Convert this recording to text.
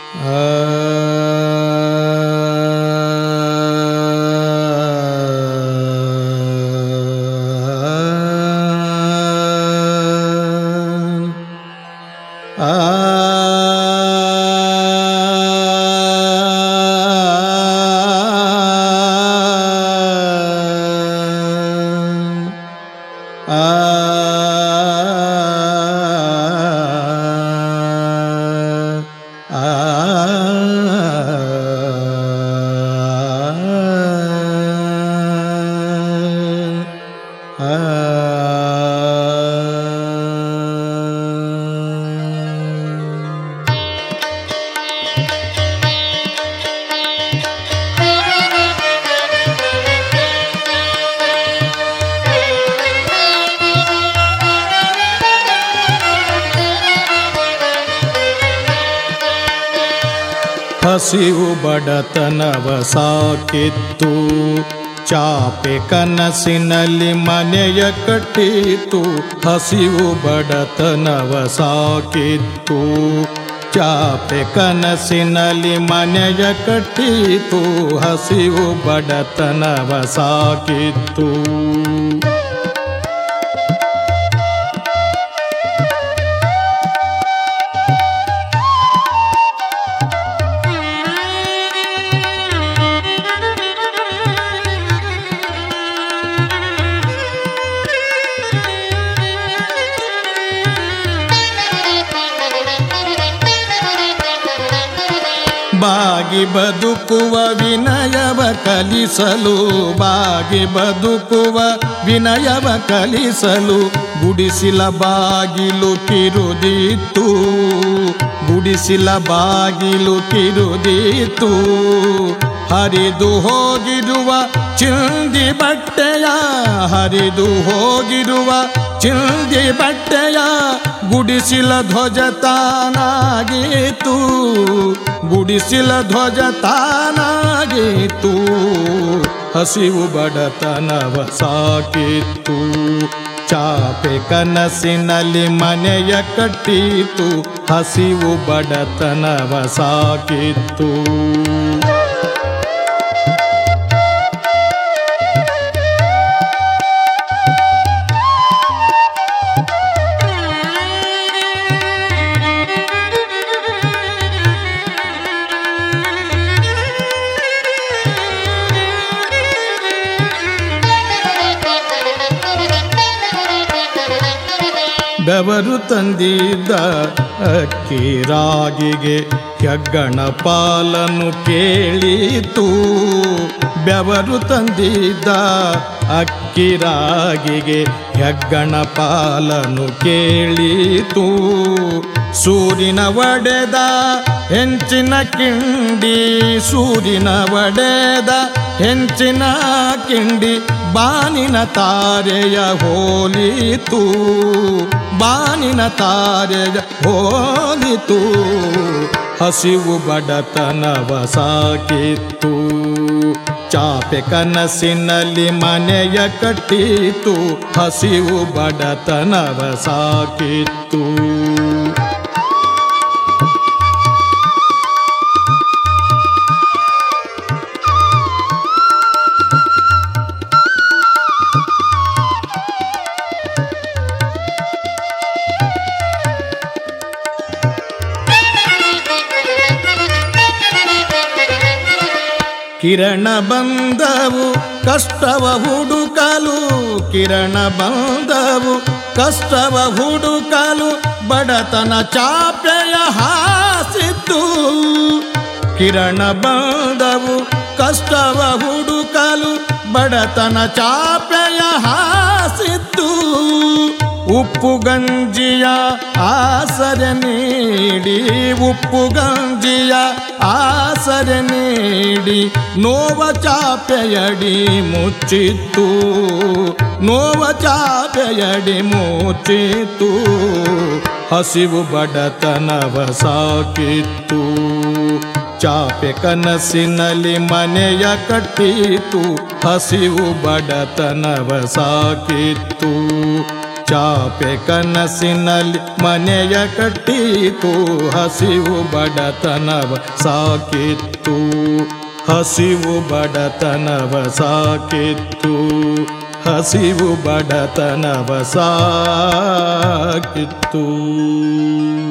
ಹಸಿವು ಬಡತನವ ಸಾಕಿತ್ತು ಚಾಪೆ ಕನಸಿನಲ್ಲಿ ಮನೆಯ ಕಟ್ಟಿತು ಹಸಿವು ಬಡತನವ ಸಾಕಿತ್ತು ಚಾಪೆ ಕನಸಿನಲ್ಲಿ ಮನೆಯ ಕಟ್ಟಿತು ಹಸಿವು ಬಡತನವ ಸಾಕಿತ್ತು ಬಾಗಿ ಬದುಕುವ ವಿನಯವ ಕಲಿಸಲು ಬಾಗಿ ಬದುಕುವ ವಿನಯವ ಕಲಿಸಲು ಗುಡಿಸಿಲ ಬಾಗಿಲು ಕಿರುದಿತ್ತು ಗುಡಿಸಿಲ ಬಾಗಿಲು ಕಿರುದಿತ್ತು ಹರಿದು ಹೋಗಿರುವ ಚಿಂದಿ ಬಟ್ಟೆಯ ಹರಿದು ಹೋಗಿರುವ ಚಿಂದಿ ಬಟ್ಟೆಯ ಗುಡಿಸಿಲ ಧ್ವಜ ತಾನಾಗಿತ್ತು ಗುಡಿಸಿಲ ಧ್ವಜ ತಾನಾಗಿತ್ತು ಹಸಿವು ಬಡತನವ ಸಾಕಿತ್ತು ಚಾಪೆ ಕನಸಿನಲ್ಲಿ ಮನೆಯ ಕಟ್ಟಿತು ಹಸಿವು ಬಡತನವ ಸಾಕಿತ್ತು ಬೆವರು ತಂದಿದ್ದ ಅಕ್ಕಿ ರಾಗಿಗೆ ಹೆಗ್ಗಣ ಪಾಲನ್ನು ಕೇಳಿತು ಬೆವರು ತಂದಿದ್ದ ಅಕ್ಕಿ ರಾಗಿಗೆ ಹೆಗ್ಗಣ ಪಾಲನ್ನು ಕೇಳಿತು ಸೂರಿನ ಒಡೆದ ಹೆಂಚಿನ ಕಿಂಡಿ ಸೂರಿನ ಒಡೆದ ಹೆಂಚಿನ ಕಿಂಡಿ ಬಾನಿನ ತಾರೆಯ ಹೋಲಿತು ಬಾನಿನ ತಾರೆಯ ಹೋಲಿತು ಹಸಿವು ಬಡತನವ ಸಾಕಿತ್ತು ಚಾಪೆ ಕನಸಿನಲ್ಲಿ ಮನೆಯ ಕಟ್ಟಿತು ಹಸಿವು ಬಡತನವ ಸಾಕಿತ್ತು ಕಿರಣ ಬಂದವು ಕಷ್ಟವ ಹುಡುಕಲು ಕಿರಣ ಬಂದವು ಕಷ್ಟವ ಹುಡುಕಲು ಬಡತನ ಚಾಪೆಯ ಹಾಸಿತ್ತು ಕಿರಣ ಬಂದವು ಕಷ್ಟವ ಹುಡುಕಲು ಬಡತನ ಚಾಪೆಯ ಹಾಸಿತ್ತು ಉಪ್ಪು ಗಂಜಿಯ ಆಸರೆ ನೀಡಿ ಉಪ್ಪು ಗಂಜಿಯ ಆಸರೆ ನೀಡಿ ನೋವ ಚಾಪೆಯಡಿ ಮುಚ್ಚಿತ್ತು ನೋವ ಚಾಪೆಯಡಿ ಮುಚ್ಚಿತ್ತು ಹಸಿವು ಬಡತನವ ಸಾಕಿತ್ತು ಚಾಪೆ ಕನಸಿನಲ್ಲಿ ಮನೆಯ ಕಟ್ಟಿತು ಹಸಿವು ಬಡತನವ ಸಾಕಿತ್ತು ಚಾಪೆ ಕನಸಿನಲ್ಲಿ ಮನೆಯ ಕಟ್ಟಿತು ಹಸಿವು ಬಡತನವ ಸಾಕಿತ್ತು ಹಸಿವು ಬಡತನವ ಸಾಕಿತ್ತು ಹಸಿವು ಬಡತನವ ಸಾಕಿತ್ತು